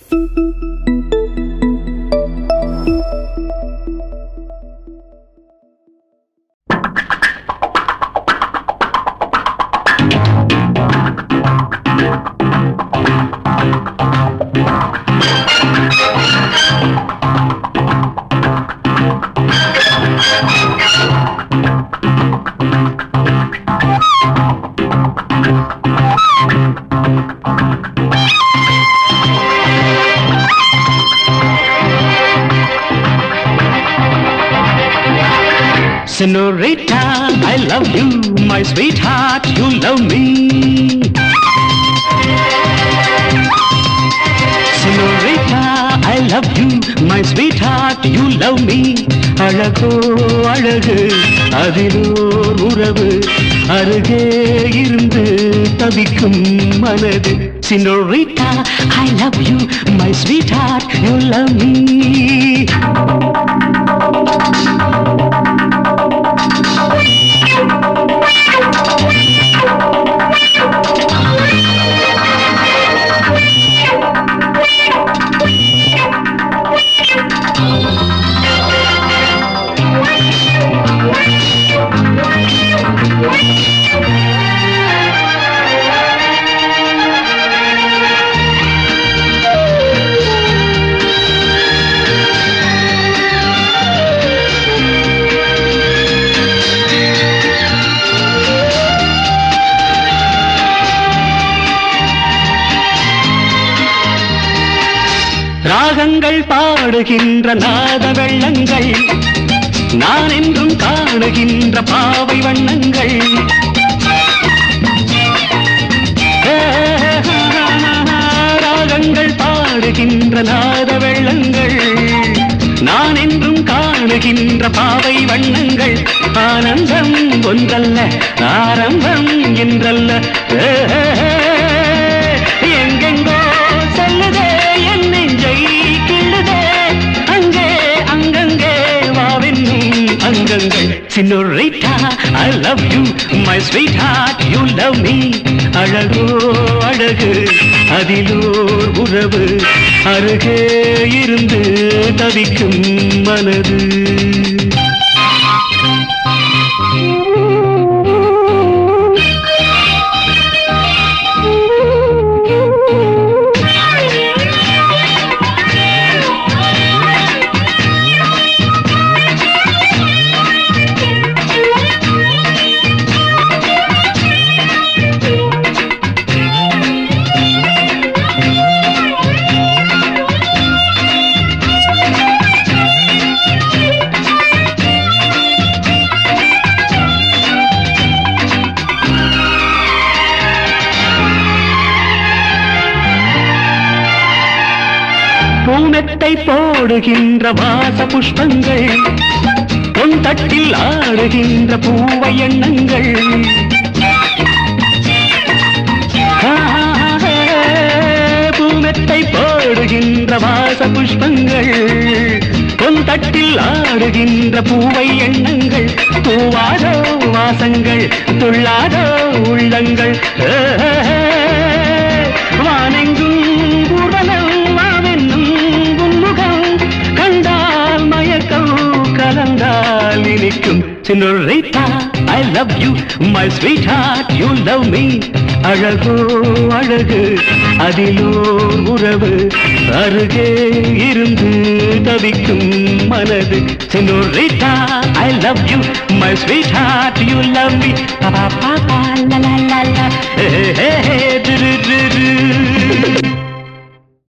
Senorita, I love you, my sweetheart, you love me. Senorita, I love you, my sweetheart, you love me. அழகோ அழகு அதிலோர் உறவு அருகே இருந்து தவிக்கும் மனது Senorita, I love you, my sweetheart, you love me. ராகங்கள் பாடுகின்ற நாத வெள்ளங்கள் நான் என்றும் காணுகின்ற பாவை வண்ணங்கள் ராகங்கள் பாடுகின்ற நாத வெள்ளங்கள் நான் என்றும் காணுகின்ற பாவை வண்ணங்கள் ஆனந்தம் ஒன்றல்ல ஆரம்பம் என்றல்ல எங்கெங்கோ செல்லுதே என் நெஞ்சை கிள்ளுதே அங்கே அங்கங்கே வாவென்னும் அங்கங்கள் senorita I love you my sweetheart you love me அழகோ அழகு அதிலோர் உறவு அருகே இருந்து தவிக்கும் மனது பூனத்தை போடுகின்ற வாச புஷ்பங்கள் பொன் தட்டில் ஆடுகின்ற பூவை எண்ணங்கள் பூனத்தை போடுகின்ற வாச புஷ்பங்கள் பொன் தட்டில் ஆடுகின்ற பூவை எண்ணங்கள் தூவாதோ வாசங்கள் துள்ளாதோ உள்ளங்கள் வானெங்கும் ஊர்வலம் வாவென்னும் உன்முகம் கண்டால் மயக்கம் கலந்தால் இனிக்கும் senorita I love you my sweetheart you love me அழகோ அழகு அதிலோ உறவு அருகே இருந்து தவிக்கும் மனது senorita I love you my sweetheart you love me பாப்பா லா லா லா லா